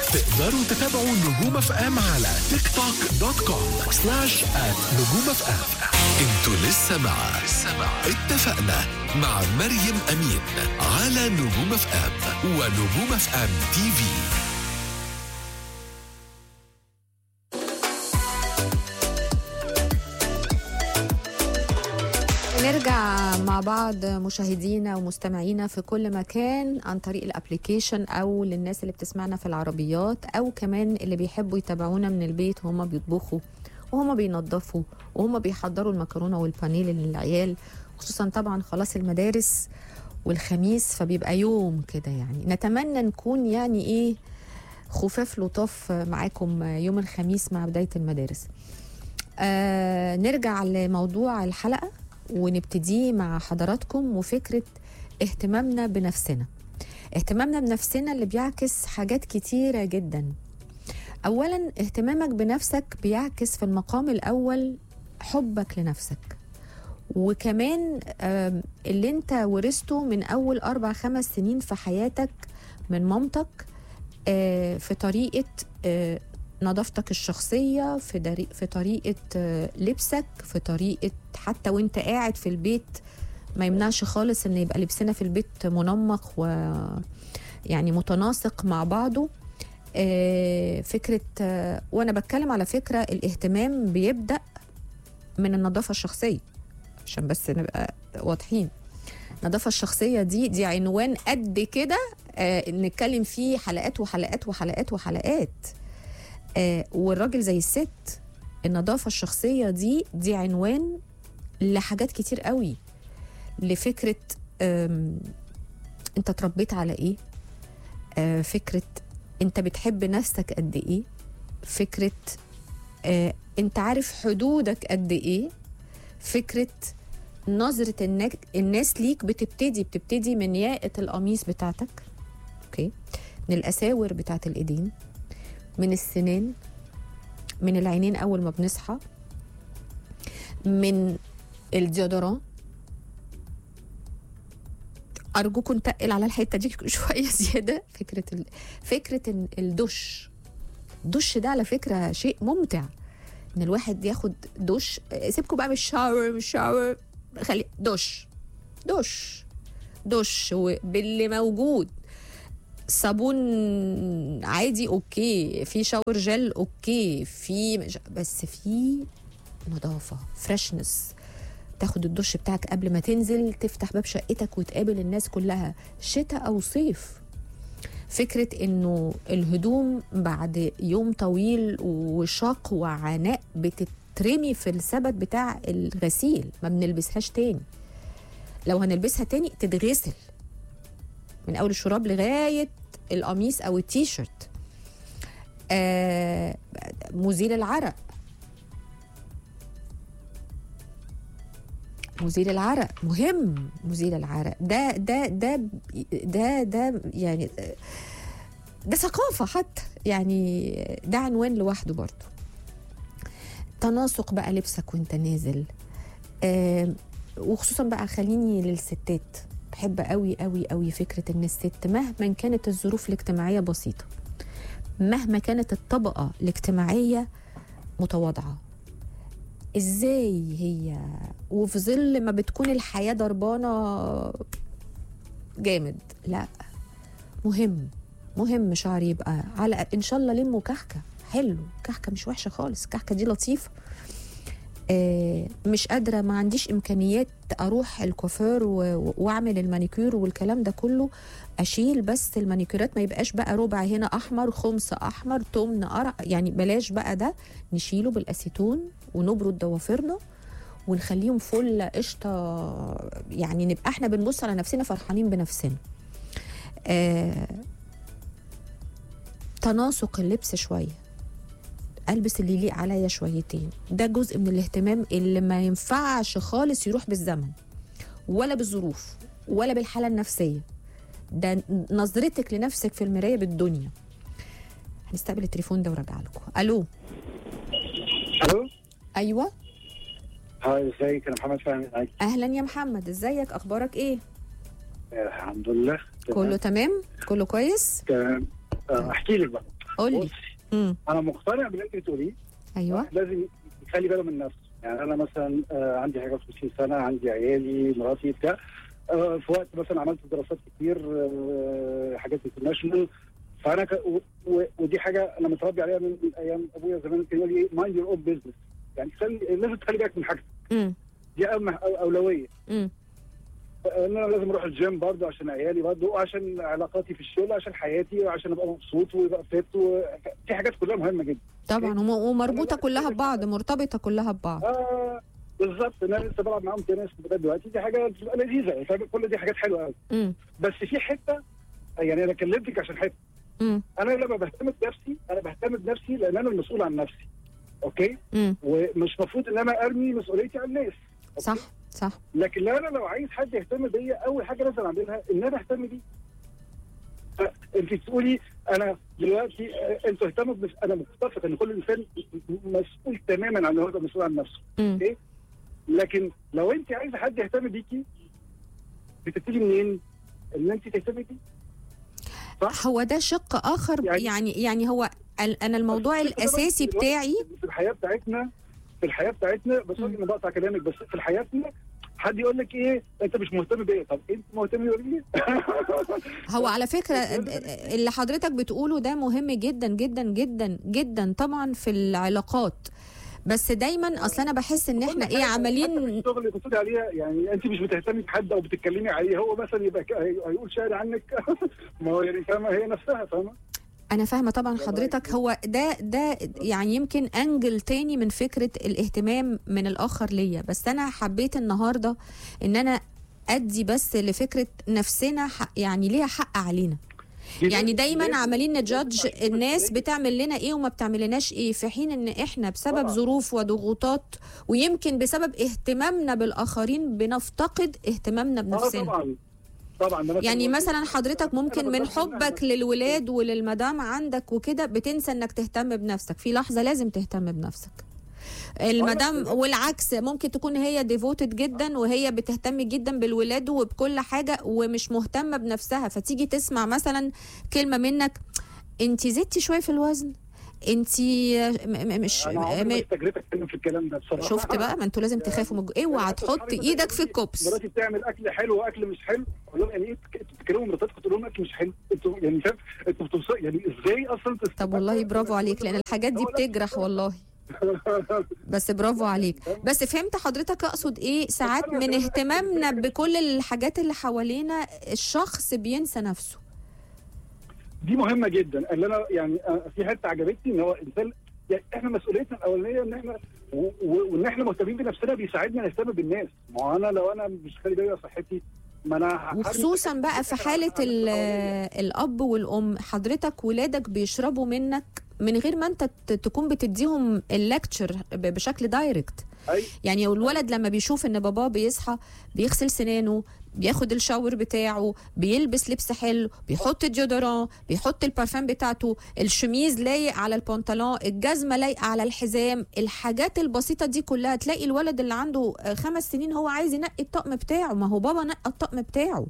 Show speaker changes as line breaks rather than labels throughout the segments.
تقدروا تتابعوا نجوم اف ام على تيك توك دوت كوم سلاش ات نجوم اف ام انتوا لسه مع اتفقنا مع مريم امين على نجوم اف ام ونجوم اف ام تي في
نرجع مع بعض مشاهدينا ومستمعينا في كل مكان عن طريق الابليكيشن او للناس اللي بتسمعنا في العربيات او كمان اللي بيحبوا يتابعونا من البيت وهم بيطبخوا وهم بينظفوا وهم بيحضروا المكرونه والبانيه للعيال خصوصا طبعا خلاص المدارس والخميس فبيبقى يوم كده يعني نتمنى نكون يعني ايه خفاف لطاف معاكم يوم الخميس مع بدايه المدارس آه نرجع لموضوع الحلقه ونبتديه مع حضراتكم وفكرة اهتمامنا بنفسنا اهتمامنا بنفسنا اللي بيعكس حاجات كتيرة جدا أولا اهتمامك بنفسك بيعكس في المقام الأول حبك لنفسك وكمان آم، اللي انت ورثته من أول أربع خمس سنين في حياتك من مامتك آه، في طريقة آه، نظافتك الشخصية في, دري... في طريقة آه، لبسك في طريقة حتى وانت قاعد في البيت ما يمنعش خالص ان يبقى لبسنا في البيت منمق و يعني متناسق مع بعضه آه، فكرة آه، وانا بتكلم على فكرة الاهتمام بيبدأ من النظافة الشخصية عشان بس نبقى واضحين النظافة الشخصية دي دي عنوان قد كده آه نتكلم فيه حلقات وحلقات وحلقات وحلقات آه والراجل زي الست النظافة الشخصية دي دي عنوان لحاجات كتير قوي لفكرة آم، انت اتربيت على ايه آه فكرة انت بتحب نفسك قد ايه فكرة آه انت عارف حدودك قد ايه فكرة نظرة النك... الناس ليك بتبتدي بتبتدي من ياقة القميص بتاعتك اوكي من الاساور بتاعت الايدين من السنان من العينين اول ما بنصحى من الديودوران ارجوكم نتقل على الحته دي شويه زياده فكره ال... فكره إن الدش الدش ده على فكره شيء ممتع ان الواحد ياخد دش سيبكم بقى من الشاور من الشاور خلي دش دش دش باللي موجود صابون عادي اوكي في شاور جل اوكي في مش- بس في نظافه فريشنس تاخد الدش بتاعك قبل ما تنزل تفتح باب شقتك وتقابل الناس كلها شتاء او صيف فكرة انه الهدوم بعد يوم طويل وشاق وعناء بتترمي في السبت بتاع الغسيل ما بنلبسهاش تاني لو هنلبسها تاني تتغسل من اول الشراب لغاية القميص او التيشيرت آه مزيل العرق مزيل العرق مهم مزيل العرق ده ده ده ده ده يعني ده ثقافة حتى يعني ده عنوان لوحده برضه تناسق بقى لبسك وانت نازل آه وخصوصا بقى خليني للستات بحب قوي قوي قوي فكرة ان الست مهما كانت الظروف الاجتماعية بسيطة مهما كانت الطبقة الاجتماعية متواضعة ازاي هي وفي ظل ما بتكون الحياه ضربانه جامد لا مهم مهم شعري يبقى على ان شاء الله لمه كحكه حلو كحكه مش وحشه خالص كحكه دي لطيفه آه مش قادره ما عنديش امكانيات اروح الكوافير و- واعمل المانيكير والكلام ده كله اشيل بس المانيكيرات ما يبقاش بقى ربع هنا احمر خمس احمر تمن قرع يعني بلاش بقى ده نشيله بالاسيتون ونبرد ضوافرنا ونخليهم فل قشطه يعني نبقى احنا بنبص على نفسنا فرحانين بنفسنا آه تناسق اللبس شويه البس اللي يليق عليا شويتين ده جزء من الاهتمام اللي ما ينفعش خالص يروح بالزمن ولا بالظروف ولا بالحاله النفسيه ده نظرتك لنفسك في المرايه بالدنيا هنستقبل التليفون ده وراجع لكم الو
الو
ايوه
هاي ازيك انا محمد فهمي معاك
اهلا يا محمد ازيك اخبارك ايه
آه، الحمد لله
كله تمام كله كويس
تمام آه، احكي لك بقى
قول لي
بصي
مم.
انا مقتنع باللي انت بتقوليه
ايوه
لازم يخلي باله من نفسه يعني انا مثلا آه، عندي حاجه 50 سنه عندي عيالي مراتي بتاع آه، في وقت مثلا عملت دراسات كتير آه، حاجات انترناشونال فانا ك... و... و... ودي حاجه انا متربي عليها من, من ايام ابويا زمان كان يقول لي مايند يور اون بزنس يعني خلي لازم تخلي بالك من حاجتك
مم.
دي أهم أو- اولويه
مم.
ان انا لازم اروح الجيم برضه عشان عيالي برضه وعشان علاقاتي في الشغل عشان حياتي وعشان ابقى مبسوط ويبقى فت و... في حاجات كلها مهمه جدا
طبعا وم- ومربوطه كلها ببعض مرتبطه كلها ببعض
آه بالظبط انا لسه بلعب معاهم تنس لغايه دلوقتي دي حاجه بتبقى لذيذه يعني فاهم؟ كل دي حاجات حلوه قوي
مم.
بس في حته يعني انا كلمتك عشان حته
مم.
انا لما بهتم بنفسي انا بهتم بنفسي لان انا المسؤول عن نفسي اوكي
مم.
ومش المفروض ان انا ارمي مسؤوليتي على الناس أوكي؟
صح صح
لكن لو انا لو عايز حد يهتم بيا اول حاجه لازم اعملها ان انا اهتم بيه انت تقولي انا دلوقتي آه، انتوا اهتموا بنفس انا متفق ان كل انسان مسؤول تماما عن إن هو يبقى مسؤول عن نفسه
مم.
لكن لو انت عايزه حد يهتم بيكي بتبتدي منين؟ ان انت تهتمي بيه
هو ده شق اخر
يعني-
يعني يعني هو ال- انا الموضوع
بس
الاساسي
دلوقتي
بتاعي
في الحياه بتاعتنا في الحياه بتاعتنا بس
مم.
انا بقطع كلامك بس في حياتنا حد يقول لك ايه انت مش مهتم بيا طب انت مهتم بيا
هو على فكرة اللي حضرتك بتقوله ده مهم جدا جدا جدا جدا طبعا في العلاقات بس دايما اصل انا بحس ان احنا ايه عمالين
الشغل اللي بتقولي عليها يعني انت مش بتهتمي بحد او بتتكلمي عليه هو مثلا يبقى ك- هي- هيقول شاعر عنك ما هو يعني فاهمه هي نفسها فاهمه
انا فاهمه طبعا حضرتك هو ده ده يعني يمكن انجل تاني من فكره الاهتمام من الاخر ليا بس انا حبيت النهارده ان انا ادي بس لفكره نفسنا حق يعني ليها حق علينا يعني دايما عمالين نجادج الناس بتعمل لنا ايه وما بتعملناش ايه في حين ان احنا بسبب
طبعا.
ظروف وضغوطات ويمكن بسبب اهتمامنا بالاخرين بنفتقد اهتمامنا
اه
بنفسنا
طبعا طبعا ده
يعني
بقول-
مثلا حضرتك ممكن
أنا
من
بتكلم
حبك
عن-
للولاد وللمدام عندك وكده بتنسى انك تهتم بنفسك في لحظة لازم تهتم بنفسك المدام
بس-
والعكس ممكن تكون هي ديفوتد جدا وهي بتهتم جدا بالولاد وبكل حاجة ومش مهتمة بنفسها فتيجي تسمع مثلا كلمة منك انت زدتي شوية في الوزن انت مش
انا عمري ما
م-
استجريت اتكلم في الكلام ده بصراحه
شفت بقى ما انتوا لازم تخافوا من جو- اوعى تحط ايدك في الكوبس
مراتي بتعمل اكل حلو واكل مش حلو اقول لهم يعني ايه بتك- انتوا بتتكلموا مراتاتكم تقول لهم اكل مش حلو انتوا يعني فاهم انتوا بتوصلوا يعني ازاي اصلا تست-
طب والله برافو عليك لان الحاجات دي
هو لا-
بتجرح والله بس برافو عليك بس فهمت حضرتك اقصد ايه ساعات من اهتمامنا بكل الحاجات اللي حوالينا الشخص بينسى نفسه
دي مهمه جدا اللي انا يعني آه، في حته عجبتني ان هو انسان يعني احنا مسؤوليتنا الاولانيه ان احنا و- و- وان احنا مهتمين بنفسنا بيساعدنا نهتم بالناس ما هو انا لو انا مش خالي بالي صحتي ما انا هحرم
وخصوصا
صحتي
بقى في
عشان
حالة
أعمل
ال-
حواليا.
الأب والأم حضرتك ولادك بيشربوا منك من غير ما أنت ت- تكون بتديهم اللكتشر بشكل دايركت
أي.
يعني الولد لما بيشوف ان باباه بيصحى بيغسل سنانه بياخد الشاور بتاعه بيلبس لبس حلو بيحط ديودوران بيحط البارفان بتاعته الشميز لايق على البنطلون الجزمه لايقه على الحزام الحاجات البسيطه دي كلها تلاقي الولد اللي عنده آه، خمس سنين هو عايز ينقي الطقم بتاعه ما هو بابا نقى الطقم بتاعه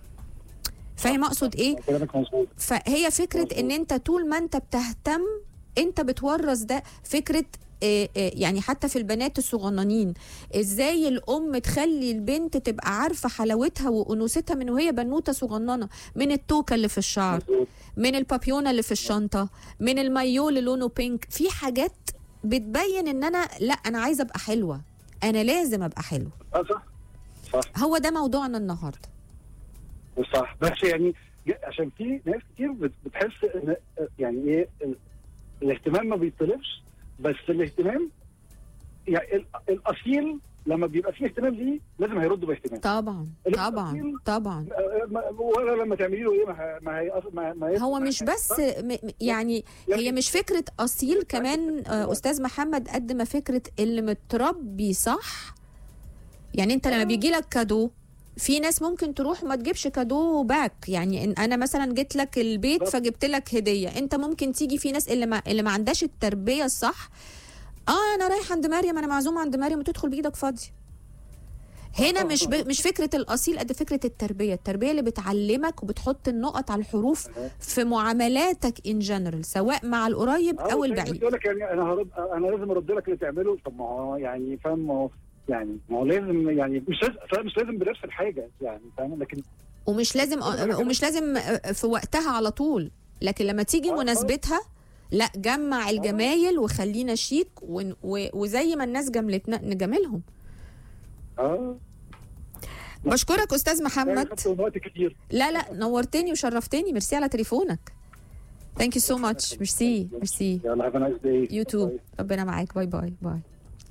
فاهم اقصد ايه
كلامك مظبوط
فهي فكرة ان انت طول ما انت بتهتم انت بتورث ده فكرة آه، آه، يعني حتى في البنات الصغننين ازاي الام تخلي البنت تبقى عارفه حلاوتها وانوثتها من وهي بنوته صغننه من التوكه اللي في الشعر
مظبوط.
من البابيونه اللي في الشنطه من المايو اللي لونه بينك في حاجات بتبين ان انا لا انا عايزه ابقى حلوه انا لازم ابقى حلوه
اه صح صح
هو ده موضوعنا النهارده
صح بس يعني ج- عشان في ناس كتير بت- بتحس ان يعني ايه ال- الاهتمام ما بيطلبش بس الاهتمام يعني ال- الاصيل لما بيبقى فيه اهتمام ليه لازم هيرد باهتمام
طبعا طبعا طبعا
آه، ما- ولا لما تعملي له ايه ما ه- ما هي ما, ما
هو
يفرق
مش
معاك.
بس
صح؟
م- م- يعني هي مش فكرة أصيل كمان آه، أستاذ محمد قد ما فكرة اللي متربي صح يعني أنت لما بيجي لك كادو في ناس ممكن تروح ما تجيبش كادو باك يعني إن انا مثلا جيت لك البيت
بالظبط.
فجبت لك هديه انت ممكن تيجي في ناس اللي ما اللي ما عندهاش التربيه الصح اه انا رايح عند مريم انا معزومه عند مريم وتدخل بايدك فاضيه هنا مش ب... مش فكره الاصيل قد فكره التربيه التربيه اللي بتعلمك وبتحط النقط على الحروف في معاملاتك ان جنرال سواء مع القريب او البعيد
يقول لك يعني انا هرد انا لازم ارد لك اللي تعمله طب ما هو يعني فاهم ما هو يعني ما هو لازم يعني مش لازم فاهم مش لازم بنفس الحاجه يعني فاهم لكن
ومش لازم ومش لازم في وقتها على طول لكن لما تيجي
آه، آه.
مناسبتها لا جمع الجمايل وخلينا شيك ون- و- وزي ما الناس جملتنا نجاملهم
اه
بشكرك استاذ
يعني
محمد
خدت وقت كتير
لا لا نورتني وشرفتني ميرسي على تليفونك ثانك يو سو ماتش ميرسي ميرسي
يلا هاف نايس داي
يوتيوب ربنا معاك باي باي باي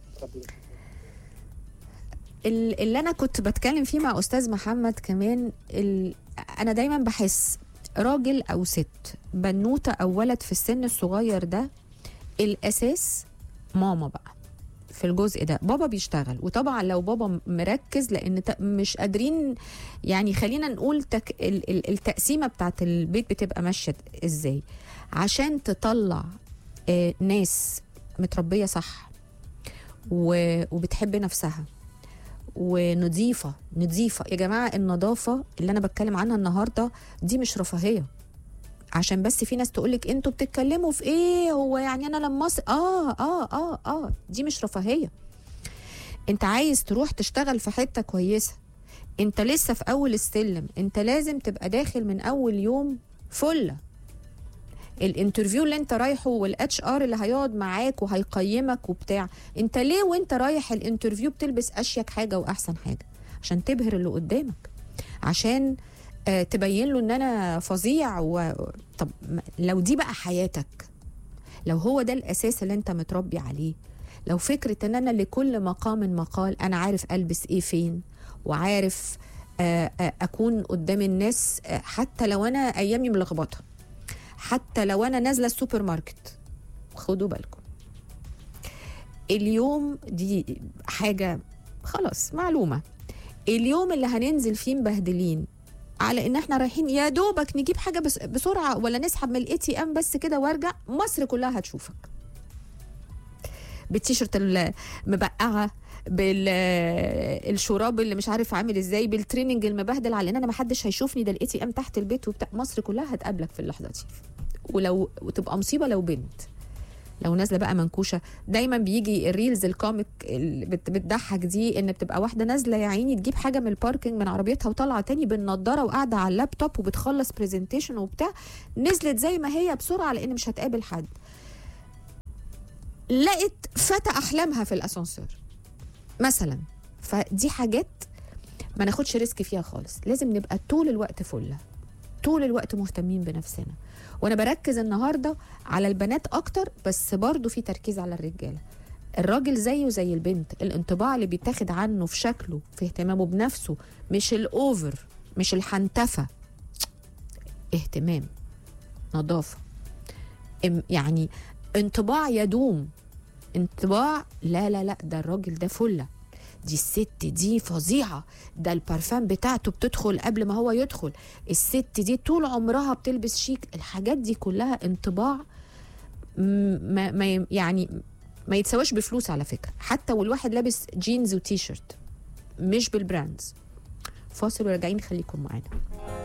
ال- اللي انا كنت بتكلم فيه مع استاذ محمد كمان ال... انا دايما بحس راجل او ست بنوته او ولد في السن الصغير ده الاساس ماما بقى في الجزء ده بابا بيشتغل وطبعا لو بابا مركز لان ت- مش قادرين يعني خلينا نقول تك ال- ال- التقسيمه بتاعت البيت بتبقى ماشيه ازاي عشان تطلع آه، ناس متربيه صح و- وبتحب نفسها ونظيفه نظيفه يا جماعه النظافه اللي انا بتكلم عنها النهارده دي مش رفاهيه عشان بس في ناس تقولك انتوا بتتكلموا في ايه هو يعني انا لما أص... اه اه اه اه دي مش رفاهيه انت عايز تروح تشتغل في حته كويسه انت لسه في اول السلم انت لازم تبقى داخل من اول يوم فله الانترفيو اللي انت رايحه والاتش ار اللي هيقعد معاك وهيقيمك وبتاع انت ليه وانت رايح الانترفيو بتلبس اشيك حاجه واحسن حاجه عشان تبهر اللي قدامك عشان آه تبين له ان انا فظيع و... طب ما- لو دي بقى حياتك لو هو ده الاساس اللي انت متربي عليه لو فكره ان انا لكل مقام مقال انا عارف البس ايه فين وعارف آه آه اكون قدام الناس آه حتى لو انا ايامي ملخبطه حتى لو انا نازله السوبر ماركت خدوا بالكم اليوم دي حاجه خلاص معلومه اليوم اللي هننزل فيه مبهدلين على ان احنا رايحين يا دوبك نجيب حاجه بس بسرعه ولا نسحب من الاي تي ام بس كده وارجع مصر كلها هتشوفك بالتيشيرت المبقعه بالشراب اللي مش عارف عامل ازاي بالتريننج المبهدل على ان انا ما حدش هيشوفني ده الاي تي ام تحت البيت وبتاع مصر كلها هتقابلك في اللحظه دي ولو وتبقى مصيبه لو بنت لو نازله بقى منكوشه دايما بيجي الريلز الكوميك اللي بت- بتضحك دي ان بتبقى واحده نازله يا عيني تجيب حاجه من الباركينج من عربيتها وطالعه تاني بالنضاره وقاعده على اللابتوب وبتخلص برزنتيشن وبتاع نزلت زي ما هي بسرعه لان مش هتقابل حد لقت فتى احلامها في الاسانسير مثلا فدي حاجات ما ناخدش ريسك فيها خالص لازم نبقى طول الوقت فله طول الوقت مهتمين بنفسنا وانا بركز النهارده على البنات اكتر بس برضو في تركيز على الرجاله الراجل زيه زي البنت الانطباع اللي بيتاخد عنه في شكله في اهتمامه بنفسه مش الاوفر مش الحنتفه اهتمام نظافه ام- يعني انطباع يدوم انطباع لا لا لا ده الراجل ده فله دي الست دي فظيعه ده البارفان بتاعته بتدخل قبل ما هو يدخل الست دي طول عمرها بتلبس شيك الحاجات دي كلها انطباع م- ما, ما ي- يعني ما يتسواش بفلوس على فكره حتى والواحد لابس جينز وتي شيرت مش بالبراندز فاصل وراجعين خليكم معانا